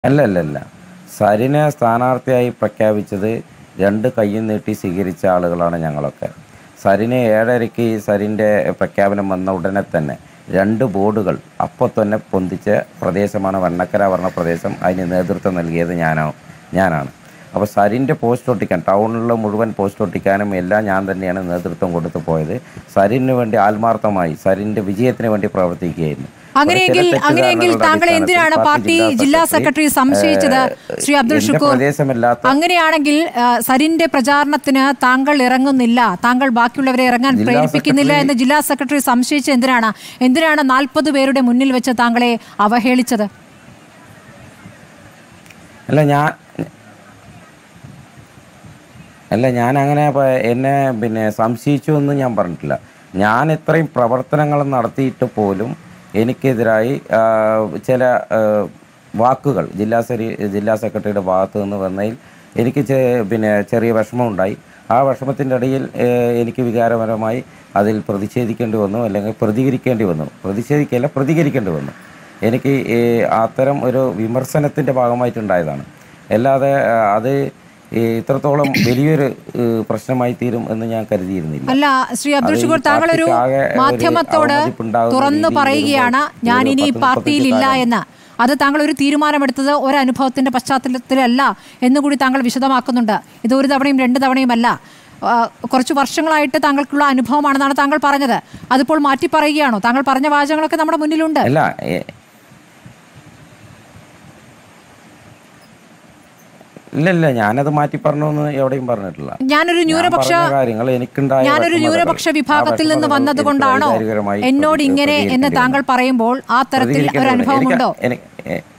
അല്ല അല്ല അല്ല സരിനെ സ്ഥാനാർത്ഥിയായി പ്രഖ്യാപിച്ചത് രണ്ട് കയ്യും നീട്ടി സ്വീകരിച്ച ആളുകളാണ് ഞങ്ങളൊക്കെ സരിന് ഏഴരയ്ക്ക് ഈ സരിൻ്റെ പ്രഖ്യാപനം വന്ന ഉടനെ തന്നെ രണ്ട് ബോർഡുകൾ അപ്പോൾ തന്നെ പൊന്തിച്ച പ്രദേശമാണ് വണ്ണക്കര പറഞ്ഞ പ്രദേശം അതിന് നേതൃത്വം നൽകിയത് ഞാനാണ് ഞാനാണ് അപ്പോൾ സരിൻ്റെ പോസ്റ്റ് ഒട്ടിക്കാൻ ടൗണിലുള്ള മുഴുവൻ പോസ്റ്റ് ഒട്ടിക്കാനും എല്ലാം ഞാൻ തന്നെയാണ് നേതൃത്വം കൊടുത്തു പോയത് സരിന് വേണ്ടി ആത്മാർത്ഥമായി സരിൻ്റെ വിജയത്തിന് വേണ്ടി പ്രവർത്തിക്കുകയായിരുന്നു അങ്ങനെയെങ്കിൽ ചില അങ്ങനെയെങ്കിൽ തെറ്റിദ്ധാരണകളുടെ താങ്കൾ അടിസ്ഥാനത്തിൽ എന്തിനാണ് പാർട്ടി ജില്ലാ സെക്രട്ടറി സംശയിച്ചത് ശ്രീ അബ്ദുൾ എന്റെ ഷുക്കൂർ പ്രദേശമല്ലാത്ത അങ്ങനെയാണെങ്കിൽ ആ, സരിന്റെ പ്രചാരണത്തിന് താങ്കൾ ഇറങ്ങുന്നില്ല താങ്കൾ ബാക്കിയുള്ളവരെ ഇറങ്ങാൻ ജില്ലാ പ്രേരിപ്പിക്കുന്നില്ല സെക്രട്ടറി- എന്ന് ജില്ലാ സെക്രട്ടറി സംശയിച്ചത് എന്തിനാണ് എന്തിനാണ് നാൽപ്പത് പേരുടെ മുന്നിൽ വെച്ച് താങ്കളെ അവഹേളിച്ചത് അല്ല ഞാൻ അല്ല ഞാൻ അങ്ങനെ പ- എന്നെ പിന്നെ സംശയിച്ചു എന്ന് ഞാൻ പറഞ്ഞിട്ടില്ല ഞാൻ ഇത്രയും പ്രവർത്തനങ്ങൾ നടത്തിയിട്ട് പോലും എനിക്കെതിരായി ആ, ചില ആ, വാക്കുകൾ ജില്ലാ സെരി ജില്ലാ സെക്രട്ടറിയുടെ ഭാഗത്ത് നിന്ന് വന്നതിൽ എനിക്ക് ചെ- പിന്നെ ചെറിയ വിഷമമുണ്ടായി ആ വിഷമത്തിൻ്റെ ഇടയിൽ ഏ, എനിക്ക് വികാരപരമായി അതിൽ പ്രതിഷേധിക്കേണ്ടി വന്നു അല്ലെങ്കിൽ പ്രതികരിക്കേണ്ടി വന്നു പ്രതിഷേധിക്കല്ല പ്രതികരിക്കേണ്ടി വന്നു എനിക്ക് ഈ അത്തരം ഒരു വിമർശനത്തിൻ്റെ ഭാഗമായിട്ടുണ്ടായതാണ് അല്ലാതെ ആ, അത് ഈ ഇത്രത്തോളം വലിയൊരു ഏ, പ്രശ്നമായി തീരും എന്ന് ഞാൻ കരുതിയിരുന്നില്ല അല്ല ശ്രീ അബ്ദുൾ അത് ഈ ഷുക്കൂർ താങ്കൾ ഒരു പാർട്ടിക്കാകെ ഒരു മാധ്യമത്തോട് അവമതിപ്പുണ്ടാകുന്ന തുറന്നു രീതിയിൽ പറയുകയാണ് വരുമ്പോൾ ഞാൻ ഒരു ഇനി ഈ പത്ത് പാർട്ടിയിൽ ഇല്ല മുപ്പത്തഞ്ച് എന്ന് അത് താങ്കൾ ഒരു തീരുമാനമെടുത്തത് ഒരു അനുഭവത്തിന്റെ പശ്ചാത്തലത്തിലല്ല എന്നുകൂടി താങ്കൾ വിശദമാക്കുന്നുണ്ട് ഇത് ഒരു തവണയും രണ്ട് തവണയും അല്ല ആ, കുറച്ച് വർഷങ്ങളായിട്ട് താങ്കൾക്കുള്ള അനുഭവമാണെന്നാണ് താങ്കൾ പറഞ്ഞത് അതിപ്പോൾ മാറ്റി പറയുകയാണോ താങ്കൾ പറഞ്ഞ വാചകങ്ങളൊക്കെ നമ്മുടെ മുന്നിലുണ്ട് അല്ല ഏ, ഇല്ല ഇല്ല ഞാനത് മാറ്റി പറഞ്ഞു എന്ന് എവിടെയും പറഞ്ഞിട്ടില്ല ഞാനൊരു ഞാൻ ന്യൂനപക്ഷ പറഞ്ഞ കാര്യങ്ങൾ എനിക്കുണ്ടായ ഞാനൊരു വിഷമതകൾ, ന്യൂനപക്ഷ ആ വിഭാഗത്തിൽ നിന്ന് വിഷമതകൾ വന്നത് എനിക്ക് കൊണ്ടാണോ വൈകാരികരമായി എന്നോട് പ്രതി- ഇങ്ങനെ എന്ന് പ്രതികരിക്കേണ്ടി താങ്കൾ വന്നു. പറയുമ്പോൾ ആ തരത്തിൽ ഒരു പ്രതികരിക്കേണ്ടി വന്നു. അനുഭവമുണ്ടോ എനിക്ക് എനിക്ക് ഏ,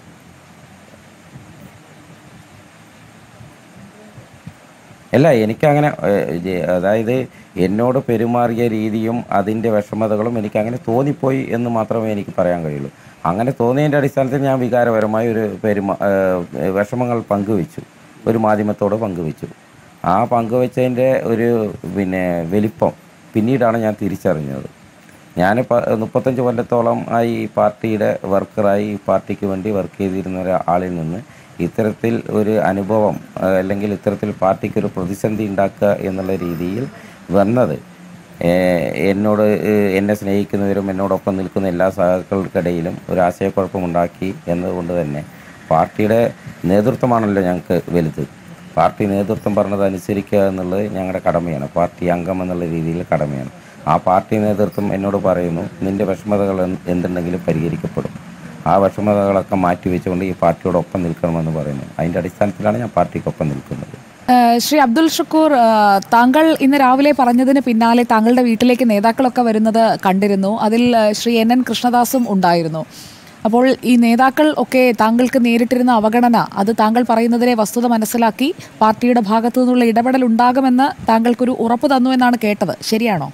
അല്ല എനിക്കങ്ങനെ ഏ, ഇത് അതായത് എന്നോട് പെരുമാറിയ രീതിയും അതിൻ്റെ വിഷമതകളും എനിക്കങ്ങനെ തോന്നിപ്പോയി എന്ന് മാത്രമേ എനിക്ക് പറയാൻ കഴിയുള്ളൂ അങ്ങനെ തോന്നിയതിൻ്റെ അടിസ്ഥാനത്തിൽ ഞാൻ വികാരപരമായ ഒരു പെരുമാ ഏ, വിഷമങ്ങൾ പങ്കുവെച്ചു ഒരു മാധ്യമത്തോട് പങ്കുവെച്ചു ആ പങ്കുവെച്ചതിൻ്റെ ഒരു പിന്നെ വലിപ്പം പിന്നീടാണ് ഞാൻ തിരിച്ചറിഞ്ഞത് ഞാൻ മുപ്പത്തഞ്ച് കൊല്ലത്തോളം ആയി ഈ പാർട്ടിയുടെ വർക്കറായി ഈ പാർട്ടിക്ക് വേണ്ടി വർക്ക് ചെയ്തിരുന്ന ഒരാളിൽ നിന്ന് ഇത്തരത്തിൽ ഒരു അനുഭവം ആ, അല്ലെങ്കിൽ ഇത്തരത്തിൽ പാർട്ടിക്ക് ഒരു പ്രതിസന്ധി ഉണ്ടാക്കുക എന്നുള്ള രീതിയിൽ വന്നത് ഏ, എന്നോട് ഏ, എന്നെ സ്നേഹിക്കുന്നവരും എന്നോടൊപ്പം നിൽക്കുന്ന എല്ലാ സഹാക്കൾക്കിടയിലും ഒരു ആശയക്കുഴപ്പമുണ്ടാക്കി എന്നതുകൊണ്ട് തന്നെ പാർട്ടിയുടെ നേതൃത്വമാണല്ലോ ഞങ്ങൾക്ക് വലുത് പാർട്ടി നേതൃത്വം പറഞ്ഞത് അനുസരിക്കുക എന്നുള്ളത് ഞങ്ങളുടെ കടമയാണ് പാർട്ടി അംഗം എന്നുള്ള രീതിയിൽ കടമയാണ് ആ പാർട്ടി നേതൃത്വം എന്നോട് പറയുന്നു നിന്റെ വിഷമതകൾ എന്ത് എന്തുണ്ടെങ്കിലും പരിഹരിക്കപ്പെടും ആ വിഷമതകളൊക്കെ മാറ്റി വെച്ചുകൊണ്ട് ഈ പാർട്ടിയോടൊപ്പം നിൽക്കണമെന്ന് പറയുന്നു അതിൻ്റെ അടിസ്ഥാനത്തിലാണ് ഞാൻ പാർട്ടിക്കൊപ്പം നിൽക്കുന്നത് ഏഹ് ശ്രീ അബ്ദുൽ ഷുക്കൂർ ഏഹ് താങ്കൾ ഇന്ന് രാവിലെ പറഞ്ഞതിന് പിന്നാലെ താങ്കളുടെ വീട്ടിലേക്ക് നേതാക്കളൊക്കെ വരുന്നത് കണ്ടിരുന്നു അതിൽ ഏഹ് ശ്രീ എൻ എൻ കൃഷ്ണദാസും ഉണ്ടായിരുന്നു അപ്പോൾ ഈ നേതാക്കൾ ഒക്കെ താങ്കൾക്ക് നേരിട്ടിരുന്ന അവഗണന അത് താങ്കൾ പറയുന്നതിനെ വസ്തുത മനസ്സിലാക്കി പാർട്ടിയുടെ ഭാഗത്തു നിന്നുള്ള ഇടപെടൽ ഉണ്ടാകുമെന്ന് താങ്കൾക്കൊരു ഉറപ്പ് തന്നു എന്നാണ് കേട്ടത് ശരിയാണോ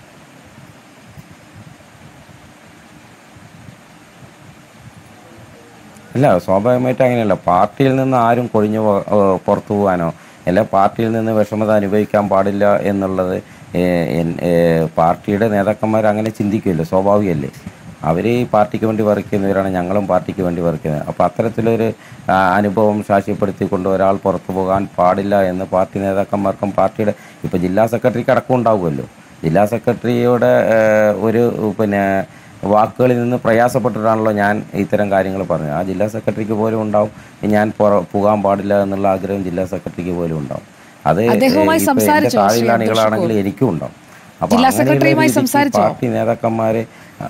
അല്ല സ്വാഭാവികമായിട്ട് അങ്ങനെയല്ല പാർട്ടിയിൽ നിന്ന് ആരും കൊഴിഞ്ഞു പോ- ഏഹ് പുറത്തു പോകാനോ അല്ല പാർട്ടിയിൽ നിന്ന് വിഷമത അനുഭവിക്കാൻ പാടില്ല എന്നുള്ളത് ഏഹ് എൻ- ഏഹ് പാർട്ടിയുടെ നേതാക്കന്മാർ അങ്ങനെ ചിന്തിക്കുമല്ലോ സ്വാഭാവികമല്ലേ അവർ ഈ പാർട്ടിക്ക് വേണ്ടി വർക്ക് ചെയ്യുന്നവരാണ് ഞങ്ങളും പാർട്ടിക്ക് വേണ്ടി വർക്ക് ചെയ്യുന്നത് അപ്പോൾ അത്തരത്തിലൊരു ആ, അനുഭവം സാക്ഷ്യപ്പെടുത്തിക്കൊണ്ട് ഒരാൾ പുറത്തു പോകാൻ പാടില്ല എന്ന് പാർട്ടി നേതാക്കന്മാർക്കും പാർട്ടിയുടെ ഇപ്പോൾ ജില്ലാ സെക്രട്ടറിക്ക് അടക്കം ഉണ്ടാവുമല്ലോ ജില്ലാ സെക്രട്ടറിയുടെ ഏഹ്, ഒരു പിന്നെ വാക്കുകളിൽ നിന്ന് പ്രയാസപ്പെട്ടിട്ടാണല്ലോ ഞാൻ ഇത്തരം കാര്യങ്ങൾ പറഞ്ഞത് ആ ജില്ലാ സെക്രട്ടറിക്ക് പോലും ഉണ്ടാവും ഞാൻ പുറ പോകാൻ പാടില്ല എന്നുള്ള ആഗ്രഹം ജില്ലാ സെക്രട്ടറിക്ക് പോലും ഉണ്ടാവും അത് അദ്ദേഹവുമായി ഇപ്പൊ എൻ്റെ സംസാരിച്ചോ, ശ്രീ താഴെയുള്ള അബ്ദുൾ അണികളാണെങ്കിൽ എനിക്കും ഉണ്ടാവും അപ്പൊ ജില്ലാ അങ്ങനെയുള്ള സെക്രട്ടറിയുമായി രീതിക്ക് സംസാരിച്ചോ? പാർട്ടി നേതാക്കന്മാര്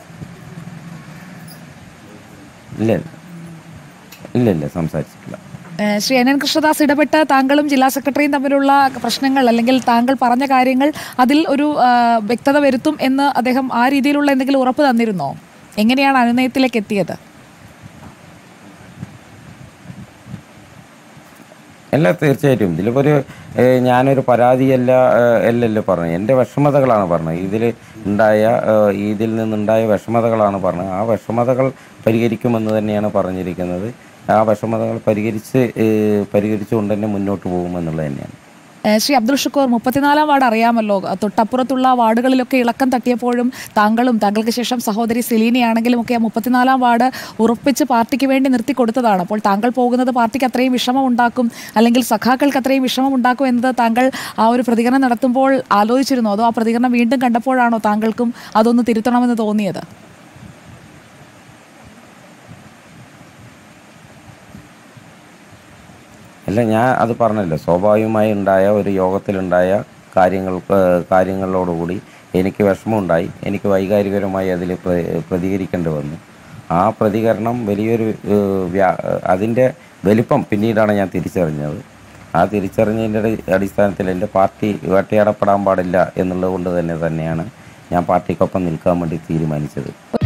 ഇല്ല ഇല്ല ഇല്ല സംസാരിച്ചിട്ടില്ല ഏഹ് ശ്രീ എൻ എൻ കൃഷ്ണദാസ് ഇടപെട്ട് താങ്കളും ജില്ലാ സെക്രട്ടറിയും തമ്മിലുള്ള പ്രശ്നങ്ങൾ അല്ലെങ്കിൽ താങ്കൾ പറഞ്ഞ കാര്യങ്ങൾ അതിൽ ഒരു ആ, വ്യക്തത വരുത്തും എന്ന് അദ്ദേഹം ആ രീതിയിലുള്ള എന്തെങ്കിലും ഉറപ്പ് തന്നിരുന്നോ എങ്ങനെയാണ് അനുനയത്തിലേക്ക് എത്തിയത് അല്ല തീർച്ചയായിട്ടും ഇതിലിപ്പോൾ ഒരു ഏഹ്, ഞാനൊരു പരാതിയല്ല ഏഹ്, അല്ലല്ലോ പറഞ്ഞത് എൻ്റെ വിഷമതകളാണ് പറഞ്ഞത് ഇതിൽ ഉണ്ടായ ഏഹ്, ഇതിൽ നിന്നുണ്ടായ വിഷമതകളാണ് പറഞ്ഞത് ആ വിഷമതകൾ പരിഹരിക്കുമെന്ന് തന്നെയാണ് പറഞ്ഞിരിക്കുന്നത് ആ വിഷമതകൾ പരിഹരിച്ച് ഏഹ്, പരിഹരിച്ചുകൊണ്ട് തന്നെ മുന്നോട്ട് പോകുമെന്നുള്ളത് തന്നെയാണ് ഏഹ് ശ്രീ അബ്ദുൾ ഷുക്കൂർ മുപ്പത്തിനാലാം വാർഡ് അറിയാമല്ലോ തൊട്ടപ്പുറത്തുള്ള വാർഡുകളിലൊക്കെ ഇളക്കം തട്ടിയപ്പോഴും താങ്കളും താങ്കൾക്ക് ശേഷം സഹോദരി സെലീനയാണെങ്കിലും ഒക്കെ ആ മുപ്പത്തിനാലാം വാർഡ് ഉറപ്പിച്ച് പാർട്ടിക്ക് വേണ്ടി നിർത്തി കൊടുത്തതാണ് അപ്പോൾ താങ്കൾ പോകുന്നത് പാർട്ടിക്ക് അത്രയും വിഷമം ഉണ്ടാക്കും അല്ലെങ്കിൽ സഖാക്കൾക്ക് അത്രയും വിഷമം ഉണ്ടാക്കും എന്നത് താങ്കൾ ആ ഒരു പ്രതികരണം നടത്തുമ്പോൾ ആലോചിച്ചിരുന്നോ അതോ ആ പ്രതികരണം വീണ്ടും കണ്ടപ്പോഴാണോ താങ്കൾക്കും അതൊന്ന് തിരുത്തണമെന്ന് തോന്നിയത് അല്ല ഞാൻ അത് പറഞ്ഞല്ലോ സ്വാഭാവികമായി ഉണ്ടായ ഒരു യോഗത്തിലുണ്ടായ കാര്യങ്ങൾക്ക് കാര്യങ്ങളോടുകൂടി എനിക്ക് വിഷമമുണ്ടായി എനിക്ക് വൈകാരികപരമായി അതിൽ പ്രതികരിക്കേണ്ടി വന്നു ആ പ്രതികരണം വലിയൊരു ഏഹ്, വ്യാ- അതിൻ്റെ വലിപ്പം പിന്നീടാണ് ഞാൻ തിരിച്ചറിഞ്ഞത് ആ തിരിച്ചറിഞ്ഞതിൻ്റെ അടി- അടിസ്ഥാനത്തിൽ എൻ്റെ പാർട്ടി വേട്ടയാടപ്പെടാൻ പാടില്ല എന്നുള്ളത് കൊണ്ട് തന്നെ തന്നെയാണ് ഞാൻ പാർട്ടിക്കൊപ്പം നിൽക്കാൻ വേണ്ടി തീരുമാനിച്ചത്